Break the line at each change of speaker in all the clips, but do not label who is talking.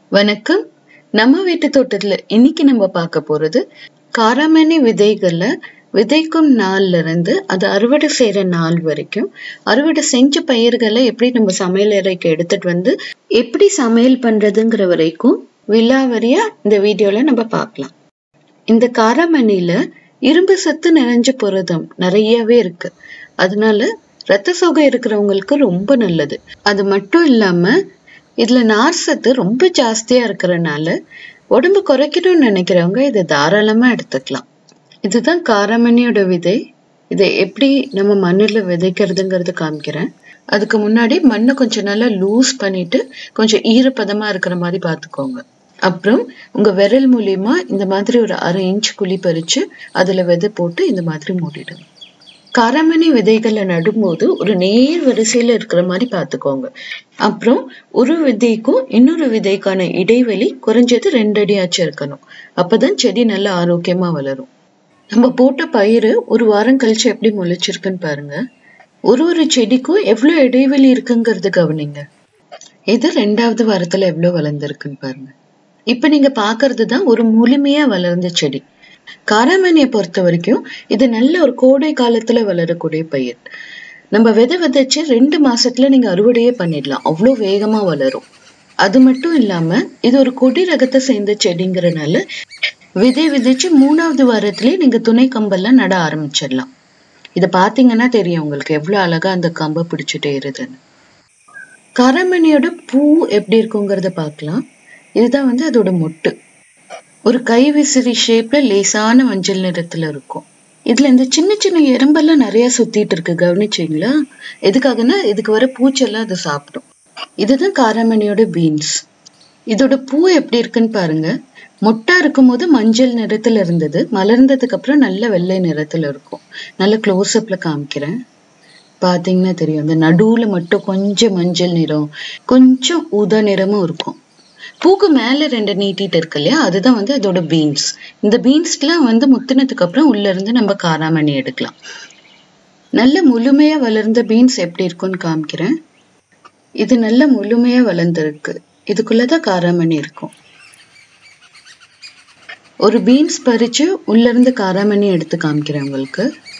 வணக்கம் நம்ம வீட்டு தோட்டத்துல இன்னைக்கு நம்ம பார்க்க போறது காராமணி விதைகளை விதைக்கும் நாள்ல இருந்து அது அறுவடை செய்யற நாள் வரைக்கும் அறுவடை செஞ்ச பயிர்களை எப்படி நம்ம சமையல் அறைக்கு எடுத்துட்டு வந்து எப்படி சமையல் பண்றதுங்கிற வரைக்கும் விலாவரியா இந்த வீடியோல நம்ம பார்க்கலாம் இந்த காராமணில இரும்பு சத்து நிறைஞ்ச புரதம் நிறையவே இருக்கு அதனால ரத்த சோகை இருக்கிறவங்களுக்கு ரொம்ப நல்லது அது மட்டும் இல்லாம இதுல நார் சத்து ரொம்ப ஜாஸ்தியா இருக்கிறனால உடம்பு குறைக்கணும்னு நினைக்கிறவங்க இதை தாராளமா எடுத்துக்கலாம் இதுதான் காராமணியோட விதை இதை எப்படி நம்ம மண்ணில் விதைக்கிறதுங்கிறது காமிக்கிறேன் அதுக்கு முன்னாடி மண்ணை கொஞ்சம் நல்லா லூஸ் பண்ணிட்டு கொஞ்சம் ஈரப்பதமா இருக்கிற மாதிரி பார்த்துக்கோங்க அப்புறம் உங்க விரல் மூலியமா இந்த மாதிரி ஒரு அரை இன்ச் குழி பறிச்சு அதுல விதை போட்டு இந்த மாதிரி மூடிடுங்க காராமணி விதைகளை நடும்போது ஒரு நேர் வரிசையில இருக்கிற மாதிரி பார்த்துக்கோங்க அப்புறம் ஒரு விதைக்கும் இன்னொரு விதைக்கான இடைவெளி குறைஞ்சது ரெண்டு அடியாச்சும் இருக்கணும் அப்பதான் செடி நல்லா ஆரோக்கியமா வளரும் நம்ம போட்ட பயிர் ஒரு வாரம் கழிச்சு எப்படி முளைச்சிருக்குன்னு பாருங்க ஒரு ஒரு செடிக்கும் எவ்வளவு இடைவெளி இருக்குங்கிறது கவனிங்க இது ரெண்டாவது வாரத்துல எவ்வளவு வளர்ந்துருக்குன்னு பாருங்க இப்ப நீங்க பாக்குறது தான் ஒரு முழுமையா வளர்ந்த செடி காராமணியை பொறுத்த வரைக்கும் இது நல்ல ஒரு கோடை காலத்துல வளரக்கூடிய பயிர் நம்ம விதை விதைச்சு ரெண்டு மாசத்துல நீங்க அறுவடையே பண்ணிடலாம் அவ்வளோ வேகமா வளரும் அது மட்டும் இல்லாம இது ஒரு கொடி ரகத்தை சேர்ந்த செடிங்கிறனால விதை விதைச்சு மூணாவது வாரத்திலேயே நீங்க துணை கம்பெல்லாம் நட ஆரம்பிச்சிடலாம் இதை பாத்தீங்கன்னா தெரியும் உங்களுக்கு எவ்வளவு அழகா அந்த கம்பை பிடிச்சிட்டே இருதுன்னு காராமணியோட பூ எப்படி இருக்குங்கிறத பார்க்கலாம் இதுதான் வந்து அதோட மொட்டு ஒரு கை விசிறி ஷேப்ல லேசான மஞ்சள் நிறத்துல இருக்கும் இதுல இந்த சின்ன சின்ன எறும்பெல்லாம் நிறைய சுத்திட்டு இருக்கு கவனிச்சீங்களா எதுக்காகன்னா இதுக்கு வர பூச்செல்லாம் அது சாப்பிடும் இதுதான் காராமணியோட பீன்ஸ் இதோட பூ எப்படி இருக்குன்னு பாருங்க மொட்டா இருக்கும் போது மஞ்சள் நிறத்துல இருந்தது மலர்ந்ததுக்கு அப்புறம் நல்ல வெள்ளை நிறத்துல இருக்கும் நல்ல க்ளோஸ் அப்ல காமிக்கிறேன் பாத்தீங்கன்னா தெரியும் அந்த நடுவுல மட்டும் கொஞ்சம் மஞ்சள் நிறம் கொஞ்சம் ஊதா நிறமும் இருக்கும் பூக்கு மேல ரெண்டு நீட்டிட்டு இருக்கு இல்லையா அதுதான் வந்து அதோட பீன்ஸ் இந்த பீன்ஸ்லாம் வந்து முத்தினதுக்கு அப்புறம் உள்ள இருந்து நம்ம காராமணி எடுக்கலாம் நல்ல முழுமையா வளர்ந்த பீன்ஸ் எப்படி இருக்கும்னு காமிக்கிறேன் இது நல்ல முழுமையா வளர்ந்துருக்கு இதுக்குள்ளதான் காராமணி இருக்கும் ஒரு பீன்ஸ் பறிச்சு உள்ள இருந்து காராமணி எடுத்து காமிக்கிறேன் உங்களுக்கு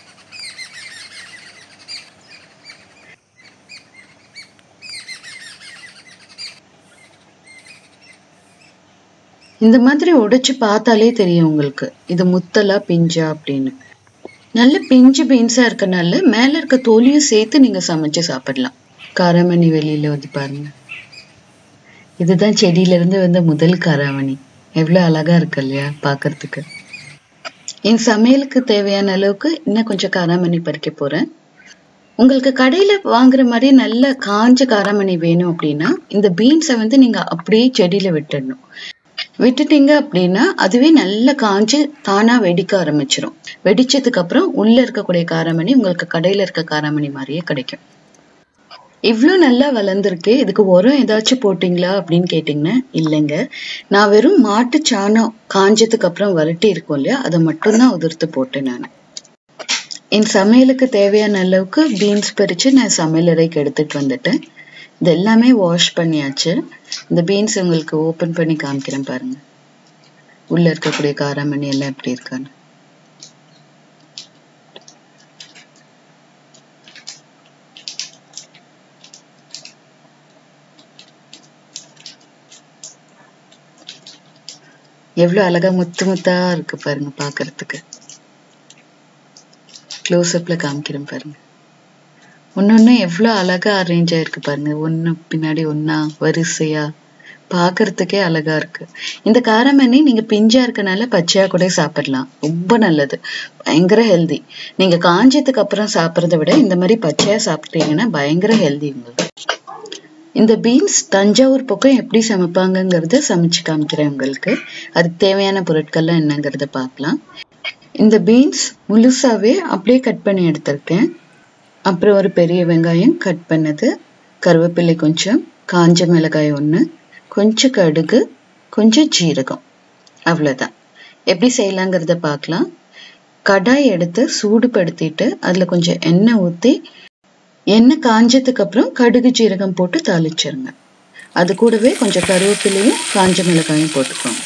இந்த மாதிரி உடைச்சு பார்த்தாலே தெரியும் உங்களுக்கு இது முத்தலா பிஞ்சா அப்படின்னு நல்ல பிஞ்சு பீன்ஸா இருக்கனால மேல இருக்க தோலியும் சேர்த்து நீங்க சமைச்சு சாப்பிடலாம் காராமணி வெளியில வந்து பாருங்க இதுதான் செடியில இருந்து வந்த முதல் காராமணி எவ்வளவு அழகா இருக்கு இல்லையா பாக்குறதுக்கு என் சமையலுக்கு தேவையான அளவுக்கு இன்னும் கொஞ்சம் காராமணி பறிக்க போறேன் உங்களுக்கு கடையில வாங்குற மாதிரி நல்ல காஞ்ச காராமணி வேணும் அப்படின்னா இந்த பீன்ஸை வந்து நீங்க அப்படியே செடியில விட்டுடணும் விட்டுட்டீங்க அப்படின்னா அதுவே நல்லா காஞ்சு தானா வெடிக்க ஆரம்பிச்சிரும் வெடிச்சதுக்கு அப்புறம் உள்ள இருக்கக்கூடிய காராமணி உங்களுக்கு கடையில இருக்க காராமணி மாதிரியே கிடைக்கும் இவ்வளோ நல்லா வளர்ந்துருக்கு இதுக்கு உரம் ஏதாச்சும் போட்டிங்களா அப்படின்னு கேட்டிங்கன்னா இல்லைங்க நான் வெறும் மாட்டு சாணம் காஞ்சதுக்கு அப்புறம் வரட்டி இருக்கும் இல்லையா அதை மட்டும்தான் உதிர்த்து போட்டேன் நான் என் சமையலுக்கு தேவையான அளவுக்கு பீன்ஸ் பறிச்சு நான் சமையலறைக்கு எடுத்துட்டு வந்துட்டேன் இது எல்லாமே வாஷ் பண்ணியாச்சு இந்த பீன்ஸ் உங்களுக்கு ஓப்பன் பண்ணி காமிக்கிறேன் பாருங்க உள்ள இருக்கக்கூடிய காராமணி எல்லாம் எப்படி இருக்கான்னு எவ்வளவு அழகா முத்து முத்தா இருக்கு பாருங்க பாக்குறதுக்கு க்ளோஸ் அப்ல காமிக்கிறேன் பாருங்க ஒன்னொன்னு எவ்வளவு அழகா அரேஞ்ச் ஆயிருக்கு பாருங்க ஒண்ணு பின்னாடி ஒன்னா வரிசையா பாக்குறதுக்கே அழகா இருக்கு இந்த காரமணி நீங்க பிஞ்சா இருக்கனால பச்சையா கூட சாப்பிடலாம் ரொம்ப நல்லது பயங்கர ஹெல்தி நீங்க காஞ்சதுக்கு அப்புறம் சாப்பிட்றத விட இந்த மாதிரி பச்சையா சாப்பிட்டீங்கன்னா பயங்கர ஹெல்தி உங்களுக்கு இந்த பீன்ஸ் தஞ்சாவூர் பக்கம் எப்படி சமைப்பாங்கங்கிறத சமைச்சு காமிக்கிறேன் உங்களுக்கு அதுக்கு தேவையான பொருட்கள்லாம் என்னங்கிறத பார்க்கலாம் இந்த பீன்ஸ் முழுசாவே அப்படியே கட் பண்ணி எடுத்திருக்கேன் அப்புறம் ஒரு பெரிய வெங்காயம் கட் பண்ணது கருவேப்பிலை கொஞ்சம் காஞ்ச மிளகாய் ஒன்று கொஞ்சம் கடுகு கொஞ்சம் ஜீரகம் அவ்வளோதான் எப்படி செய்யலாங்கிறத பார்க்கலாம் கடாய் எடுத்து சூடுபடுத்திட்டு அதில் கொஞ்சம் எண்ணெய் ஊற்றி எண்ணெய் காஞ்சதுக்கு அப்புறம் கடுகு ஜீரகம் போட்டு தாளிச்சிருங்க அது கூடவே கொஞ்சம் கருவேப்பிலையும் காஞ்ச மிளகாயும் போட்டுக்கோங்க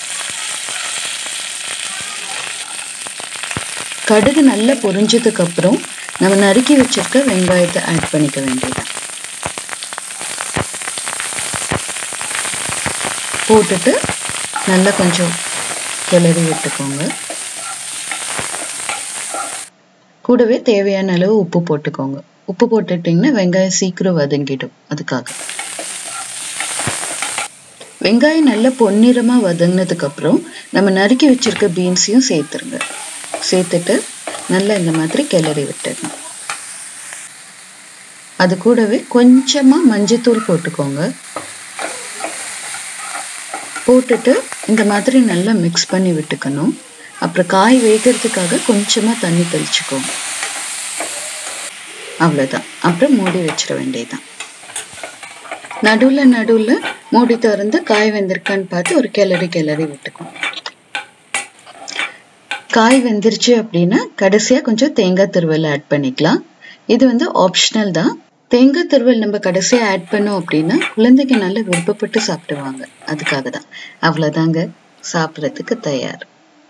கடுகு நல்லா பொரிஞ்சதுக்கு அப்புறம் நம்ம நறுக்கி வச்சிருக்க வெங்காயத்தை ஆட் பண்ணிக்க வேண்டியது போட்டுட்டு நல்லா கொஞ்சம் கிளறி விட்டுக்கோங்க கூடவே தேவையான அளவு உப்பு போட்டுக்கோங்க உப்பு போட்டுட்டிங்கன்னா வெங்காயம் சீக்கிரம் வதங்கிடும் அதுக்காக வெங்காயம் நல்லா பொன்னிறமாக வதங்கினதுக்கு அப்புறம் நம்ம நறுக்கி வச்சிருக்க பீன்ஸையும் சேர்த்துருங்க சேர்த்துட்டு நல்லா இந்த மாதிரி கிளறி விட்டுடணும் அது கூடவே கொஞ்சமாக மஞ்சத்தூள் போட்டுக்கோங்க போட்டுட்டு இந்த மாதிரி நல்லா மிக்ஸ் பண்ணி விட்டுக்கணும் அப்புறம் காய் வேகிறதுக்காக கொஞ்சமாக தண்ணி தெளிச்சுக்கோங்க அவ்வளோதான் அப்புறம் மூடி வச்சிட வேண்டியதுதான் நடுவில் நடுவில் மூடி திறந்து காய் வெந்திருக்கான்னு பார்த்து ஒரு கிளறி கிளறி விட்டுக்கோங்க காய் வெந்துருச்சு அப்படின்னா கடைசியாக கொஞ்சம் தேங்காய் துருவல் ஆட் பண்ணிக்கலாம் இது வந்து ஆப்ஷனல் தான் தேங்காய் துருவல் நம்ம கடைசியாக ஆட் பண்ணோம் அப்படின்னா குழந்தைங்க நல்லா விருப்பப்பட்டு சாப்பிடுவாங்க அதுக்காக தான் அவ்வளோதாங்க சாப்பிட்றதுக்கு தயார்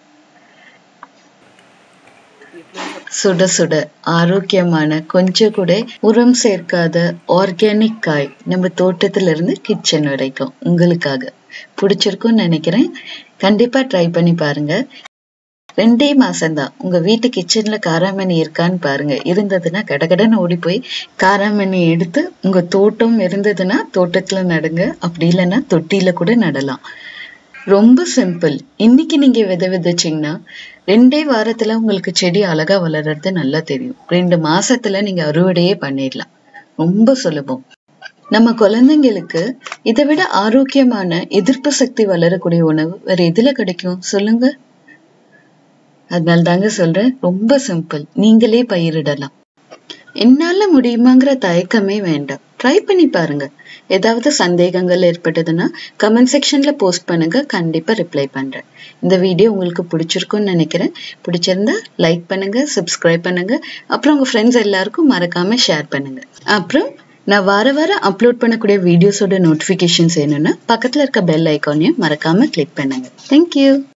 சுட சுட ஆரோக்கியமான கொஞ்சம் கூட உரம் சேர்க்காத ஆர்கானிக் காய் நம்ம தோட்டத்துல இருந்து கிச்சன் வரைக்கும் உங்களுக்காக பிடிச்சிருக்கும்னு நினைக்கிறேன் கண்டிப்பா ட்ரை பண்ணி பாருங்க ரெண்டே மாசம்தான் உங்க வீட்டு கிச்சன்ல காராமணி இருக்கான்னு பாருங்க இருந்ததுன்னா கடகடன்னு ஓடி போய் காராமணி எடுத்து உங்க தோட்டம் இருந்ததுன்னா தோட்டத்துல நடுங்க அப்படி இல்லைன்னா தொட்டியில கூட நடலாம் ரொம்ப சிம்பிள் இன்னைக்கு நீங்க விதை விதைச்சீங்கன்னா ரெண்டே வாரத்துல உங்களுக்கு செடி அழகா வளர்றது நல்லா தெரியும் ரெண்டு மாசத்துல நீங்க அறுவடையே பண்ணிடலாம் ரொம்ப சுலபம் நம்ம குழந்தைங்களுக்கு இதை விட ஆரோக்கியமான எதிர்ப்பு சக்தி வளரக்கூடிய உணவு வேற எதுல கிடைக்கும் சொல்லுங்க அதனால தாங்க சொல்றேன் ரொம்ப சிம்பிள் நீங்களே பயிரிடலாம் என்னால முடியுமாங்கிற தயக்கமே வேண்டாம் ட்ரை பண்ணி பாருங்க ஏதாவது சந்தேகங்கள் ஏற்பட்டதுன்னா கமெண்ட் செக்ஷன்ல போஸ்ட் பண்ணுங்க கண்டிப்பா ரிப்ளை பண்றேன் இந்த வீடியோ உங்களுக்கு பிடிச்சிருக்கும்னு நினைக்கிறேன் பிடிச்சிருந்தா லைக் பண்ணுங்க சப்ஸ்கிரைப் பண்ணுங்க அப்புறம் உங்க ஃப்ரெண்ட்ஸ் எல்லாருக்கும் மறக்காம ஷேர் பண்ணுங்க அப்புறம் நான் வார வாரம் அப்லோட் பண்ணக்கூடிய வீடியோஸோட நோட்டிஃபிகேஷன்ஸ் வேணும்னா பக்கத்துல இருக்க பெல் ஐக்கானையும் மறக்காம கிளிக் பண்ணுங்க தேங்க்யூ